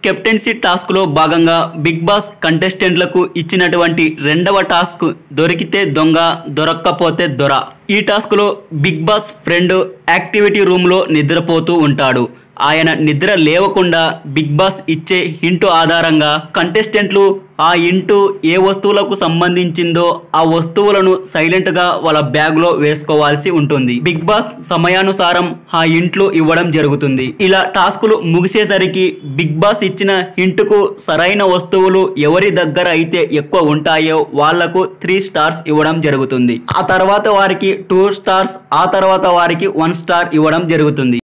captaincy task లో భాగంగా big boss కంటెస్టెంట్లకు ఇచ్చినటువంటి రెండవ టాస్క్ దొరికితే దొంగ దొరక్కపోతే దొర ఈ టాస్క్ లో Bigg Boss friend activity room లో నిద్రపోతూ ఉంటాడు ఆయన నిద్ర లేవకుండా బిగ్ బాస్ ఇచ్చే హింటు ఆధారంగా కంటెస్టెంట్లు ఆ ఇంటు ఏ వస్తువులకు సంబంధించిందో ఆ వస్తువులను సైలెంట్ గా వాళ్ళ బ్యాగ్ లో వేసుకోవాల్సి ఉంటుంది బిగ్ బాస్ సమయానుసారం ఆ ఇంట్లు ఇవ్వడం జరుగుతుంది ఇలా టాస్కులు ముగిసేసరికి బిగ్ బాస్ ఇచ్చిన హింటుకు సరైన వస్తువులు ఎవరి దగ్గర అయితే ఎక్కువ ఉంటాయో వాళ్లకు త్రీ స్టార్స్ ఇవ్వడం జరుగుతుంది ఆ తర్వాత వారికి టూ స్టార్స్ ఆ తర్వాత వారికి వన్ స్టార్ ఇవ్వడం జరుగుతుంది